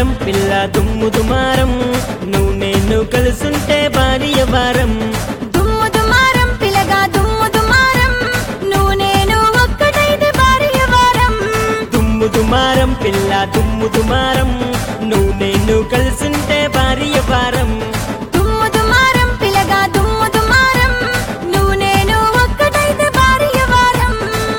దుమారం పిల్ల దుమ్ము దుమారం నువ్వు నేను కలుసుంటే భార్య వారం దుమ్ము దుమారం పిలగా దుమ్ము దుమారం నువ్వు నేను ఒక్కటైతే భార్య వారం దుమ్ము దుమారం పిల్ల దుమ్ము దుమారం నువ్వు నేను కలుసుంటే భార్య వారం దుమ్ము దుమారం పిలగా దుమ్ము దుమారం నువ్వు నేను ఒక్కటైతే భార్య వారం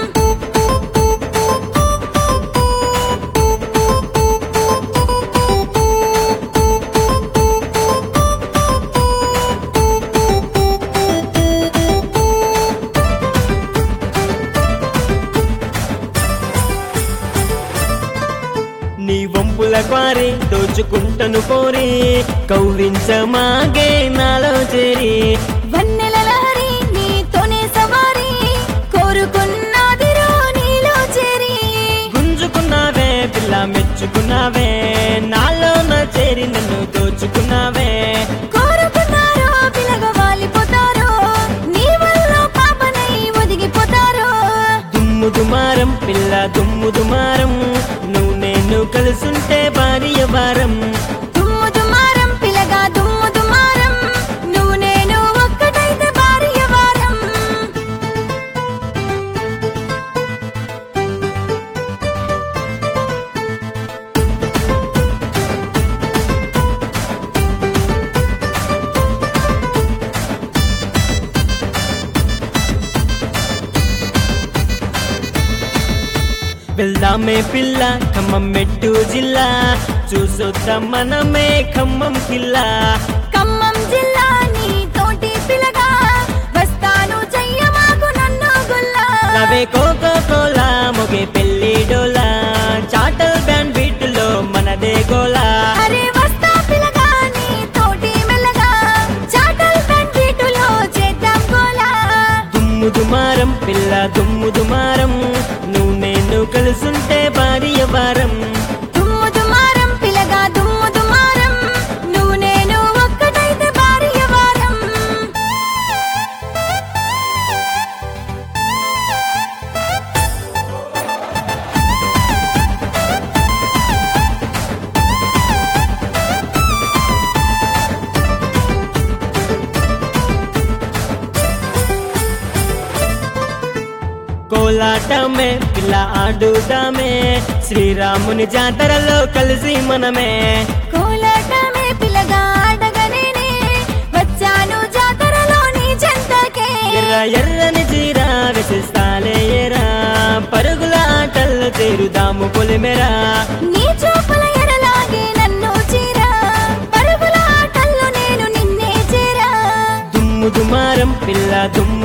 నీ వంపుల క్వారి దోచుకుంటను పోరి కౌరించమాగే నాలో చేరి వన్నెల లహరి నీతోనే సవారి కోరుకున్నదిరో నీలో చేరి గుంజుకున్నావే పిల్ల మెచ్చుకున్నావే నాలో నా చేరి నన్ను దోచుకున్నావే కోరుకున్నారో పిలగ వాలిపోతారో నీ వల్ల పాపనై ఒదిగిపోతారో దుమ్ము దుమారం పిల్ల దుమ్ము దుమారం నువ్వు నేను కలుసుంటే భార్య వారం దుమ్ము దుమారం పిలగా దుమ్ము దుమారం నువ్వు నేను ఒక్కటైతే భార్య వారం వెళ్దామే పిల్ల ఖమ్మం మెట్టు జిల్లా చూసొద్దాం మనమే ఖమ్మం కిల్లా ఖమ్మం జిల్లా నీ తోటి పిలగా వస్తాను చెయ్యమాకు నన్ను గుల్లా రవే కోకో కోలా మొగే పెళ్లి డోలా చాటల్ బ్యాండ్ బీట్లో మనదే గోలా అరే వస్తా పిలగా నీ తోటి మెల్లగా చాటల్ కంటిటులో చేద్దాం గోలా దుమ్ము దుమారం పిల్ల దుమ్ము దుమారం నువ్వు నేను కలుసుంటే భార్య వారం దుమ్ము దుమారం పిలగా దుమ్ము దుమారం నువ్వు నేను ఒక్కటైతే భార్య వారం కోలాటమే పిల్ల ఆడుదామే శ్రీరాముని జాతరలో కలిసి మనమే కోలాటమే పిలగా ఆడగనేనే వచ్చాను జాతరలో నీ చెంతకే ఎర్ర ఎర్రని చీర విసిస్తాలే ఎరా పరుగుల ఆటల్లో చేరుదాము పొలిమెరా నీ చూపుల ఎడలాగే నన్ను చీరా పరుగుల ఆటల్లో నేను నిన్నే చేరా దుమ్ము దుమారం పిల్ల దుమ్ము